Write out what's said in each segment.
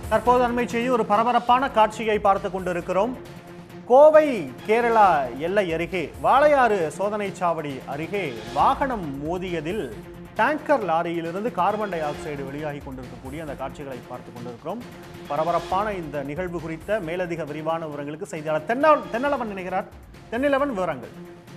தற்போது அண்மை செய்தி ஒரு பரபரப்பான காட்சியை பார்த்து கொண்டிருக்கிறோம் கோவை கேரளா எல்லை அருகே வாளையாறு சோதனை சாவடி அருகே வாகனம் மோதியதில் டேங்கர் லாரியிலிருந்து கார்பன் டை ஆக்சைடு வெளியாகி கொண்டிருக்கக்கூடிய அந்த காட்சிகளை பார்த்து கொண்டிருக்கிறோம் பரபரப்பான இந்த நிகழ்வு குறித்த மேலதிக விரிவான விவரங்களுக்கு செய்தியாளர் தென்னால் தென்னலவன் நினைக்கிறார் தென்னிலவன் விவரங்கள்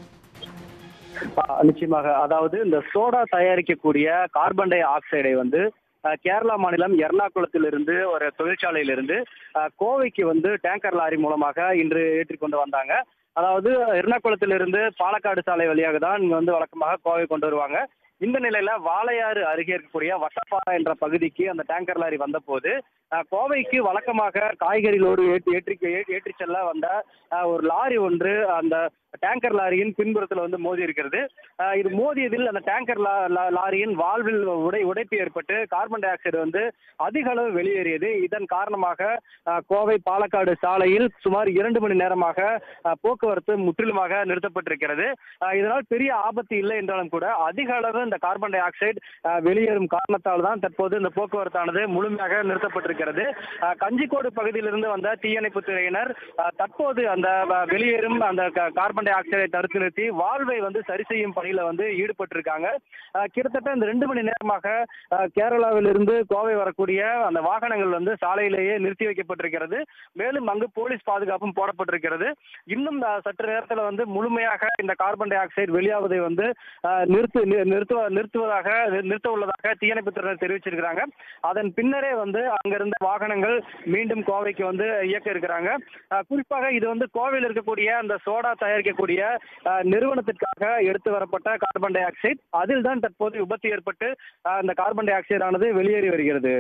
ஆ, நிச்சயமாக அதாவது இந்த சோடா தயாரிக்கக்கூடிய கார்பன் டை ஆக்சைடை வந்து அஹ், கேரளா மாநிலம் எர்ணாகுளத்திலிருந்து ஒரு தொழிற்சாலையிலிருந்து அஹ், கோவைக்கு வந்து டேங்கர் லாரி மூலமாக இன்று ஏற்றிக்கொண்டு வந்தாங்க அதாவது எர்ணாகுளத்திலிருந்து பாலக்காடு சாலை வழியாக தான் இங்க வந்து வழக்கமாக கோவை கொண்டு வருவாங்க இந்த நிலையில வாளையாறு அருகே இருக்கக்கூடிய வட்டப்பாறை என்ற பகுதிக்கு அந்த டேங்கர் லாரி வந்தபோது அஹ், கோவைக்கு வழக்கமாக காய்கறி லோடு ஏற்றி ஏற்றி ஏற்றி செல்ல வந்த அஹ், ஒரு லாரி ஒன்று அந்த டேங்கர் லாரியின் பின்புறத்தில் வந்து மோதி இருக்கிறது அஹ், இது மோதியதில் அந்த டேங்கர் லா- லா- லாரியின் வாழ்வில் உடை உடைப்பு ஏற்பட்டு கார்பன் டை ஆக்சைடு வந்து அதிக அளவு வெளியேறியது இதன் காரணமாக அஹ், கோவை பாலக்காடு சாலையில் சுமார் இரண்டு மணி நேரமாக அஹ், போக்குவரத்து முற்றிலுமாக நிறுத்தப்பட்டிருக்கிறது அஹ், இதனால் பெரிய ஆபத்து இல்லை என்றாலும் கூட அதிக அளவு இந்த கார்பன் டை ஆக்சைடு அஹ், வெளியேறும் காரணத்தால் தான் தற்போது இந்த போக்குவரத்தானது முழுமையாக நிறுத்தப்பட்டிருக்கிறது அஹ், கஞ்சிக்கோடு பகுதியிலிருந்து வந்த தீயணைப்பு துறையினர் அஹ், தற்போது அந்த அஹ், வெளியேறும் அந்த க- கார்பன் டை ஆக்சைடை தடுத்து நிறுத்தி வாழ்வை வந்து சரி செய்யும் பணியில வந்து ஈடுபட்டிருக்காங்க அஹ், கிட்டத்தட்ட இந்த ரெண்டு மணி நேரமாக அஹ், கேரளாவிலிருந்து கோவை வரக்கூடிய அந்த வாகனங்கள் வந்து சாலையிலேயே நிறுத்தி வைக்கப்பட்டிருக்கிறது மேலும் அங்கு போலீஸ் பாதுகாப்பும் போடப்பட்டிருக்கிறது இன்னும் அஹ், சற்று நேரத்தில் வந்து முழுமையாக இந்த கார்பன் டை ஆக்சைடு வெளியாவதை வந்து அஹ், நிறுத்து நி- நிறுத்துவ நிறுத்துவதாக நிறுத்த உள்ளதாக தீயணைப்புத்துறையினர் தெரிவிச்சிருக்கிறாங்க அதன் பின்னரே வந்து அங்கிருந்த வாகனங்கள் மீண்டும் கோவைக்கு வந்து இயக்க இருக்கிறாங்க அஹ், குறிப்பாக இது வந்து கோவையில் இருக்கக்கூடிய அந்த சோடா தயாரிக்கக்கூடிய அஹ், நிறுவனத்திற்காக எடுத்து வரப்பட்ட கார்பன் டை ஆக்சைடு அதில் தான் தற்போது விபத்து ஏற்பட்டு அஹ், இந்த கார்பன் டை ஆக்சைடு ஆனது வெளியேறி வருகிறது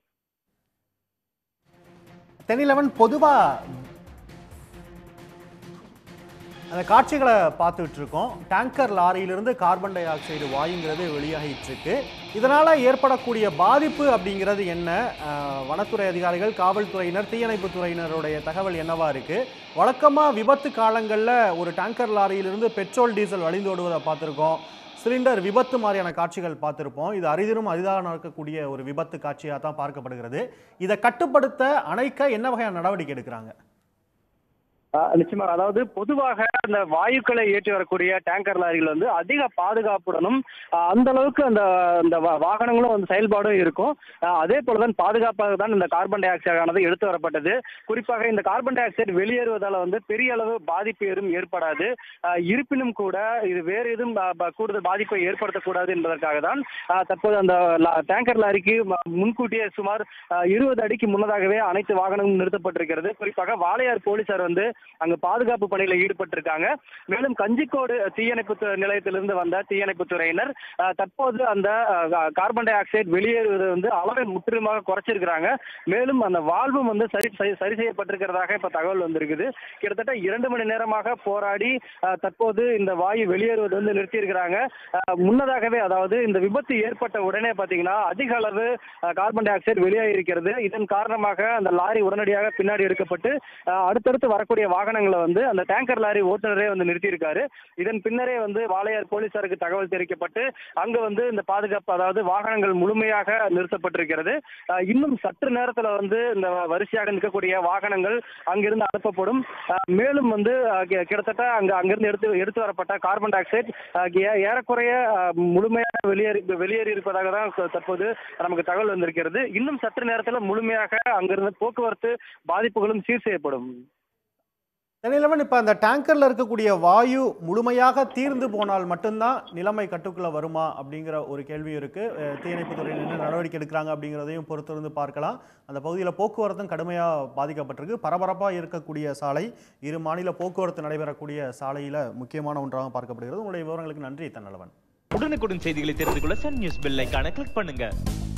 தென்னிலவன் பொதுவா அந்த காட்சிகளை பார்த்துட்டு இருக்கோம் டேங்கர் லாரியிலிருந்து கார்பன் டை ஆக்சைடு வாயுங்கிறது வெளியாகிட்டு இருக்கு இதனால ஏற்படக்கூடிய பாதிப்பு அப்படிங்கிறது என்ன அஹ், வனத்துறை அதிகாரிகள் காவல்துறையினர் தீயணைப்பு துறையினருடைய தகவல் என்னவா இருக்கு வழக்கமா விபத்து காலங்களில் ஒரு டேங்கர் லாரியிலிருந்து பெட்ரோல் டீசல் வழிந்தோடுவதை பார்த்துருக்கோம் சிலிண்டர் விபத்து மாதிரியான காட்சிகள் பார்த்துருப்போம் இது அரிதிலும் அரிதாக நடக்கக்கூடிய ஒரு விபத்து காட்சியாக தான் பார்க்கப்படுகிறது இதை கட்டுப்படுத்த அணைக்க என்ன வகையான நடவடிக்கை எடுக்கிறாங்க ஆஹ் நிச்சயமா அதாவது பொதுவாக அந்த வாயுக்களை ஏற்றி வரக்கூடிய டேங்கர் லாரிகள் வந்து அதிக பாதுகாப்புடனும் ஆஹ் அந்த அளவுக்கு அந்த அந்த வா- வாகனங்களும் அந்த செயல்பாடும் இருக்கும் ஆஹ் அதே போலதான் பாதுகாப்பாக தான் இந்த கார்பன் டை ஆக்சைடு ஆனது எடுத்து வரப்பட்டது குறிப்பாக இந்த கார்பன் டை ஆக்சைடு வெளியேறுவதால வந்து பெரிய அளவு பாதிப்பு எதுவும் ஏற்படாது ஆஹ் இருப்பினும் கூட இது வேறு எதுவும் ப- ப- கூடுதல் பாதிப்பை ஏற்படுத்தக்கூடாது என்பதற்காக தான் ஆஹ் தற்போது அந்த லா- டேங்கர் லாரிக்கு ம- முன்கூட்டியே சுமார் இருபது அடிக்கு முன்னதாகவே அனைத்து வாகனங்களும் நிறுத்தப்பட்டிருக்கிறது குறிப்பாக வாளையார் போலீசார் வந்து அங்கு பாதுகாப்பு பணியில ஈடுபட்டிருக்காங்க மேலும் கஞ்சிக்கோடு தீயணைப்பு து- நிலையத்திலிருந்து வந்த தீயணைப்பு துறையினர் அஹ், தற்போது அந்த அஹ், கா- கார்பன் டை ஆக்சைடு வெளியேறுவது வந்து அளவை முற்றிலுமாக குறைச்சிருக்கிறாங்க மேலும் அந்த வாழ்வும் வந்து சரி சரி- சரி செய்யப்பட்டிருக்கிறதாக இப்ப தகவல் வந்திருக்குது கிட்டத்தட்ட இரண்டு மணி நேரமாக போராடி அஹ், தற்போது இந்த வாயு வெளியேறுவது வந்து நிறுத்தியிருக்கிறாங்க அஹ், முன்னதாகவே அதாவது இந்த விபத்து ஏற்பட்ட உடனே பாத்தீங்கன்னா அதிக அளவு அஹ், கார்பன் டை ஆக்சைடு வெளியாகி இருக்கிறது இதன் காரணமாக அந்த லாரி உடனடியாக பின்னாடி எடுக்கப்பட்டு அஹ், அடுத்தடுத்து வரக்கூடிய வாகனங்களை வந்து அந்த டேங்கர் லாரி ஓட்டுநரே வந்து நிறுத்தியிருக்காரு இதன் பின்னரே வந்து வாளையார் போலீசாருக்கு தகவல் தெரிவிக்கப்பட்டு அங்க வந்து இந்த பாதுகாப்பு அதாவது வாகனங்கள் முழுமையாக நிறுத்தப்பட்டிருக்கிறது அஹ், இன்னும் சற்று நேரத்துல வந்து இந்த வரிசையாக நிற்கக்கூடிய வாகனங்கள் அங்கிருந்து அனுப்பப்படும் அஹ், மேலும் வந்து அஹ், கி- கிட்டத்தட்ட அங்க அங்கிருந்து எடுத்து எடுத்து வரப்பட்ட கார்பன் டை ஆக்சைடு அஹ், ஏ- ஏறக்குறைய அஹ், முழுமையாக வெளியேறி வெளியேறி இருப்பதாக தான் த- தற்போது நமக்கு தகவல் வந்திருக்கிறது இன்னும் சற்று நேரத்தில் முழுமையாக அங்கிருந்து போக்குவரத்து பாதிப்புகளும் சீர் செய்யப்படும் தென்னிலவன் இப்போ அந்த டேங்கரில் இருக்கக்கூடிய வாயு முழுமையாக தீர்ந்து போனால் மட்டும்தான் நிலைமை கட்டுக்குள்ளே வருமா அப்படிங்கிற ஒரு கேள்வி இருக்குது தீயணைப்பு துறையில் என்ன நடவடிக்கை எடுக்கிறாங்க அப்படிங்கிறதையும் பொறுத்திருந்து பார்க்கலாம் அந்த பகுதியில் போக்குவரத்தும் கடுமையாக பாதிக்கப்பட்டிருக்கு பரபரப்பாக இருக்கக்கூடிய சாலை இரு மாநில போக்குவரத்து நடைபெறக்கூடிய சாலையில் முக்கியமான ஒன்றாக பார்க்கப்படுகிறது உங்களுடைய விவரங்களுக்கு நன்றி தன்னலவன் உடனுக்குடன் செய்திகளை தெரிந்து கொள்ள சன் நியூஸ் பெல் ஐகானை கிளிக் பண்ணுங்க